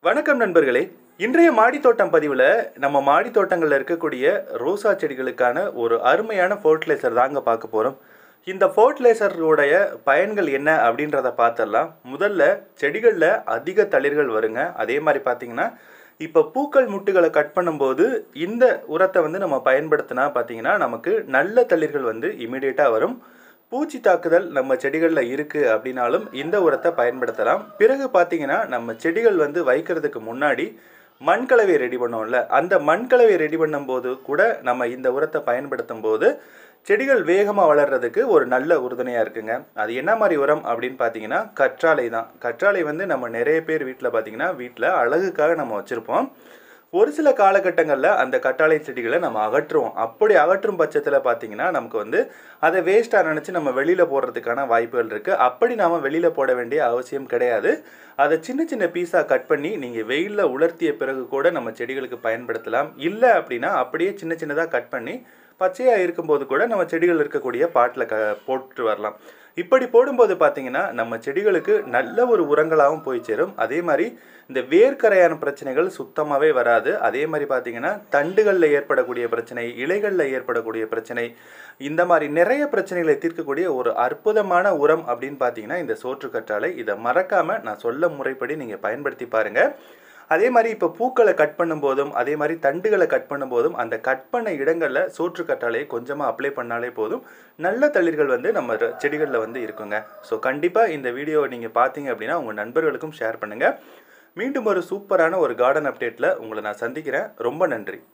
வணக்கம் நண்பர்களே இன்றைய மாடித்தோட்டம் பதிவில் நம்ம மாடித்தோட்டங்களில் இருக்கக்கூடிய ரோசா செடிகளுக்கான ஒரு அருமையான ஃபர்டிலைசர் தாங்க பார்க்க போகிறோம் இந்த ஃபர்டிலைசருடைய பயன்கள் என்ன அப்படின்றத பார்த்துடலாம் முதல்ல செடிகளில் அதிக தளிர்கள் வருங்க அதே மாதிரி பார்த்தீங்கன்னா இப்போ பூக்கள் முட்டுகளை கட் பண்ணும்போது இந்த உரத்தை வந்து நம்ம பயன்படுத்தினா பார்த்தீங்கன்னா நமக்கு நல்ல தளிர்கள் வந்து இமீடியட்டாக வரும் பூச்சி தாக்குதல் நம்ம செடிகளில் இருக்குது அப்படின்னாலும் இந்த உரத்தை பயன்படுத்தலாம் பிறகு பார்த்தீங்கன்னா நம்ம செடிகள் வந்து வைக்கிறதுக்கு முன்னாடி மண்கலவை ரெடி பண்ணோம்ல அந்த மண்கலவை ரெடி பண்ணும்போது கூட நம்ம இந்த உரத்தை பயன்படுத்தும் போது செடிகள் வேகமாக வளர்கிறதுக்கு ஒரு நல்ல உறுதுணையாக இருக்குங்க அது என்ன மாதிரி உரம் அப்படின்னு பார்த்தீங்கன்னா கற்றாழை தான் கற்றாழை வந்து நம்ம நிறைய பேர் வீட்டில் பார்த்தீங்கன்னா வீட்டில் அழகுக்காக நம்ம வச்சுருப்போம் ஒரு சில காலகட்டங்களில் அந்த கட்டாழை செடிகளை நம்ம அகற்றுவோம் அப்படி அகற்றும் பட்சத்தில் பார்த்தீங்கன்னா நமக்கு வந்து அதை வேஸ்ட்டாக நினச்சி நம்ம வெளியில் போடுறதுக்கான வாய்ப்புகள் இருக்குது அப்படி நாம் வெளியில் போட வேண்டிய அவசியம் கிடையாது அதை சின்ன சின்ன பீஸாக கட் பண்ணி நீங்கள் வெயிலில் உலர்த்திய பிறகு கூட நம்ம செடிகளுக்கு பயன்படுத்தலாம் இல்லை அப்படின்னா அப்படியே சின்ன சின்னதாக கட் பண்ணி பச்சையாக இருக்கும்போது கூட நம்ம செடிகள் இருக்கக்கூடிய பாட்டில் க போட்டு வரலாம் இப்படி போடும்போது பார்த்தீங்கன்னா நம்ம செடிகளுக்கு நல்ல ஒரு உரங்களாகவும் போய் சேரும் அதே மாதிரி இந்த வேர்க்கரையான பிரச்சனைகள் சுத்தமாகவே வராது அதே மாதிரி பார்த்தீங்கன்னா தண்டுகளில் ஏற்படக்கூடிய பிரச்சனை இலைகளில் ஏற்படக்கூடிய பிரச்சனை இந்த மாதிரி நிறைய பிரச்சனைகளை தீர்க்கக்கூடிய ஒரு அற்புதமான உரம் அப்படின்னு பார்த்தீங்கன்னா இந்த சோற்று கற்றாழை இதை மறக்காமல் நான் சொல்ல முறைப்படி நீங்கள் பயன்படுத்தி பாருங்கள் அதே மாதிரி இப்போ பூக்களை கட் பண்ணும்போதும் அதே மாதிரி தண்டுகளை கட் பண்ணும்போதும் அந்த கட் பண்ண இடங்களில் சோற்று கற்றாழையை கொஞ்சமாக அப்ளை பண்ணாலே போதும் நல்ல தளிர்கள் வந்து நம்ம ர- செடிகளில் வந்து இருக்குங்க ஸோ கண்டிப்பாக இந்த வீடியோவை நீங்கள் பார்த்தீங்க அப்படின்னா உங்கள் நண்பர்களுக்கும் ஷேர் பண்ணுங்கள் மீண்டும் ஒரு சூப்பரான ஒரு கார்டன் அப்டேட்டில் உங்களை நான் சந்திக்கிறேன் ரொம்ப நன்றி